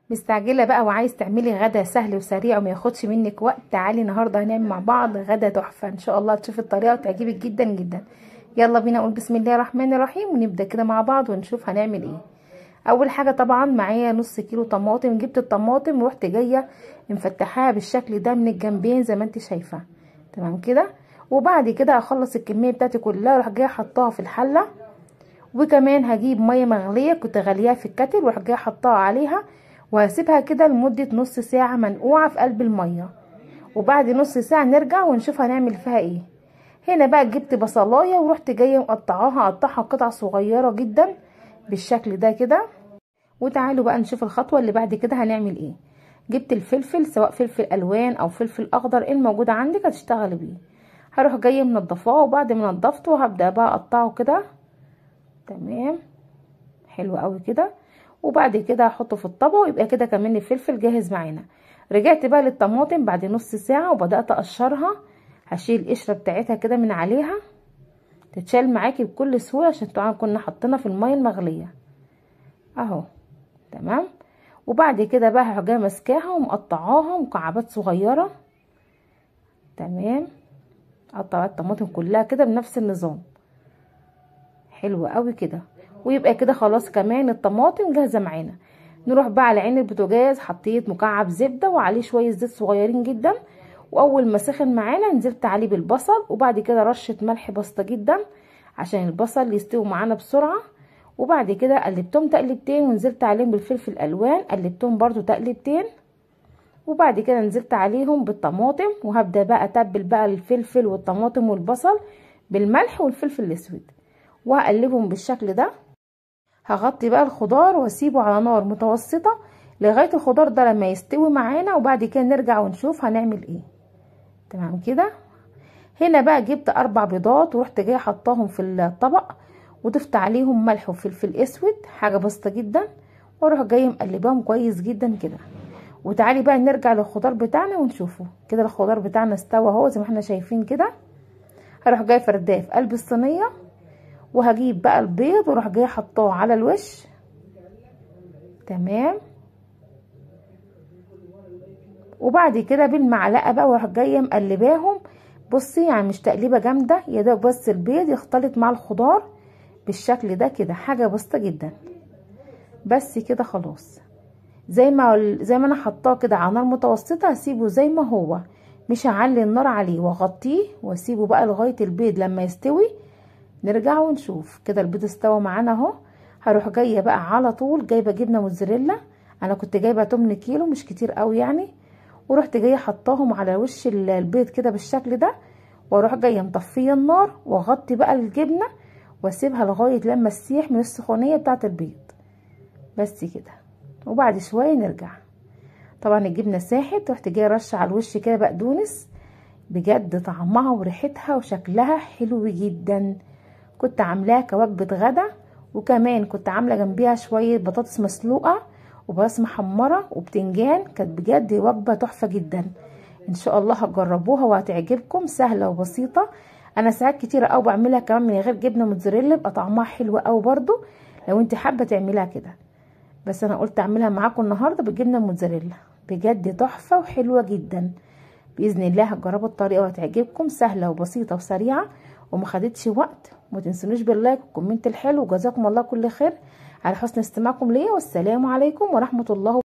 مستعجله بقى وعايز تعملي غدا سهل وسريع وما ياخدش منك وقت تعالي النهارده هنعمل مع بعض غدا تحفه ان شاء الله تشوفي الطريقه وتعجبك جدا جدا يلا بينا نقول بسم الله الرحمن الرحيم ونبدا كده مع بعض ونشوف هنعمل ايه اول حاجه طبعا معايا نص كيلو طماطم جبت الطماطم ورحت جايه مفتحاها بالشكل ده من الجنبين زي ما انت شايفه تمام كده وبعد كده اخلص الكميه بتاعتي كلها واروح جايه حطاها في الحله وكمان هجيب ميه مغليه كنت غليها في الكتل واروح جايه حطاها عليها وهسيبها كده لمده نص ساعه منقوعه في قلب الميه وبعد نص ساعه نرجع ونشوف هنعمل فيها ايه هنا بقى جبت بصلايه ورحت جايه مقطعاها قطعها قطع صغيره جدا بالشكل ده كده وتعالوا بقى نشوف الخطوه اللي بعد كده هنعمل ايه جبت الفلفل سواء فلفل الوان او فلفل اخضر الموجود عندك هتشتغلي بيه هروح جايه منضفاه وبعد ما نضفته هبدا بقى اقطعه كده تمام حلو قوي كده وبعد كده هحطه في الطبق ويبقى كده كمان الفلفل جاهز معانا رجعت بقى للطماطم بعد نص ساعه وبدات اقشرها هشيل القشره بتاعتها كده من عليها تتشال معاكي بكل سهوله عشان طبعا كنا حاطينها في الميه المغليه اهو تمام وبعد كده بقى هروح جايه ماسكاها ومقطعاها مكعبات صغيره تمام قطع الطماطم كلها كده بنفس النظام حلو قوي كده ويبقى كده خلاص كمان الطماطم جاهزه معانا نروح بقى على عين البوتاجاز حطيت مكعب زبده وعليه شويه زيت صغيرين جدا واول ما سخن معانا نزلت عليه بالبصل وبعد كده رشه ملح بسيطه جدا عشان البصل يستوي معانا بسرعه وبعد كده قلبتهم تقلبتين ونزلت عليهم بالفلفل الالوان قلبتهم برضو تقلبتين وبعد كده نزلت عليهم بالطماطم وهبدا بقى اتبل بقى الفلفل والطماطم والبصل بالملح والفلفل الاسود وهقلبهم بالشكل ده هغطي بقى الخضار واسيبه على نار متوسطه لغايه الخضار ده لما يستوي معانا وبعد كده نرجع ونشوف هنعمل ايه تمام كده هنا بقى جبت اربع بيضات ورحت جايه حطاهم في الطبق وضفت عليهم ملح وفلفل اسود حاجه بسيطه جدا واروح جايه مقلباهم كويس جدا كده وتعالي بقى نرجع للخضار بتاعنا ونشوفه كده الخضار بتاعنا استوى اهو زي ما احنا شايفين كده هروح جايه فرداه في قلب الصينيه وهجيب بقى البيض واروح جايه حطاه على الوش تمام وبعد كده بالمعلقه بقى واروح جايه مقلباهم بصي يعني مش تقليبه جامده يا دوب بس البيض يختلط مع الخضار بالشكل ده كده حاجه بسيطه جدا بس كده خلاص زي ما زي ما انا حطاه كده على نار متوسطه هسيبه زي ما هو مش هعلي النار عليه واغطيه واسيبه بقى لغايه البيض لما يستوي نرجع ونشوف كده البيض استوى معانا اهو هروح جايه بقى على طول جايبه جبنه موتزاريلا انا كنت جايبه 8 كيلو مش كتير قوي يعني ورحت جايه حطاهم على وش البيض كده بالشكل ده واروح جايه مطفيه النار واغطي بقى الجبنه واسيبها لغايه لما تسيح من السخونيه بتاعه البيض بس كده وبعد شويه نرجع طبعا الجبنه ساحت رحت جايه رشه على الوش كده بقدونس بجد طعمها وريحتها وشكلها حلو جدا كنت عاملاها كوجبه غدا وكمان كنت عامله جنبيها شويه بطاطس مسلوقه وبطاطس محمره وبتنجان كانت بجد وجبه تحفه جدا ان شاء الله هتجربوها وهتعجبكم سهله وبسيطه انا ساعات كتيره قوي بعملها كمان من غير جبنه موتزاريلا يبقى طعمها حلو قوي برضو لو انت حابه تعمليها كده بس انا قلت اعملها معاكم النهارده بالجبنه الموتزاريلا بجد تحفه وحلوه جدا باذن الله هتجربوا الطريقه وهتعجبكم سهله وبسيطه وسريعه وما خدتش وقت وما تنسونيش باللايك والكومنت الحلو وجزاكم الله كل خير على حسن استماعكم ليا والسلام عليكم ورحمه الله